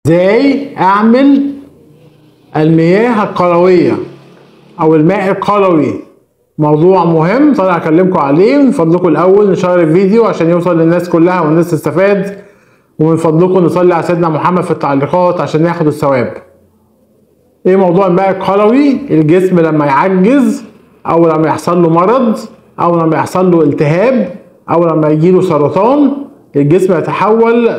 ازاي اعمل المياه القلوية او الماء القلوي موضوع مهم طالع اكلمكم عليه من فضلكم الاول نشير الفيديو عشان يوصل للناس كلها والناس تستفاد ومن فضلكم نصلي على سيدنا محمد في التعليقات عشان ناخد الثواب ايه موضوع الماء القلوي الجسم لما يعجز او لما يحصل له مرض او لما يحصل له التهاب او لما يجيله سرطان الجسم يتحول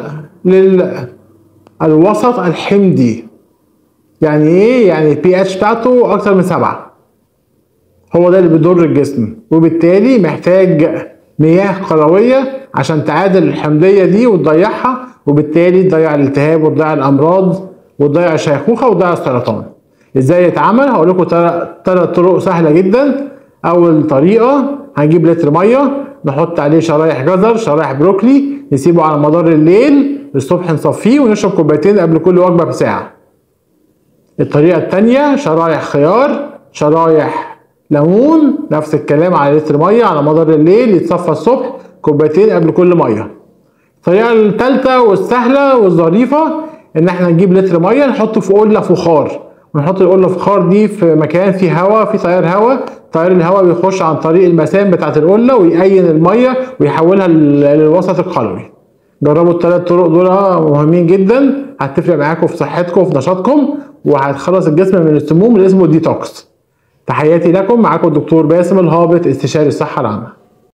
للوسط الحمضي يعني ايه يعني البي اتش بتاعته اكتر من سبعة هو ده اللي بيضر الجسم وبالتالي محتاج مياه قلوية عشان تعادل الحمضية دي وتضيعها وبالتالي تضيع الالتهاب وتضيع الامراض وتضيع الشيخوخة وتضيع السرطان ازاي يتعمل هقول لكم ثلاث طرق سهلة جدا اول طريقة هنجيب لتر مية نحط عليه شرايح جزر شرايح بروكلي نسيبه على مدار الليل الصبح نصفيه ونشرب كوبايتين قبل كل وجبة بساعة الطريقة التانية شرايح خيار شرايح ليمون نفس الكلام على لتر مية على مدار الليل يتصفى الصبح كوبايتين قبل كل مية الطريقة التالتة والسهلة والظريفة ان احنا نجيب لتر مية نحطه في قلة فخار ونحط القلة فخار دي في مكان فيه هواء في تيار هواء تيار الهواء بيخش عن طريق المسام بتاعة القلة ويأين المية ويحولها للوسط القلوي جربوا الثلاث طرق دول مهمين جدا هتفرق معاكم في صحتكم وفي نشاطكم وهتخلص الجسم من السموم اللي اسمه ديتوكس تحياتي لكم معاكم الدكتور باسم الهابط استشاري الصحة العامة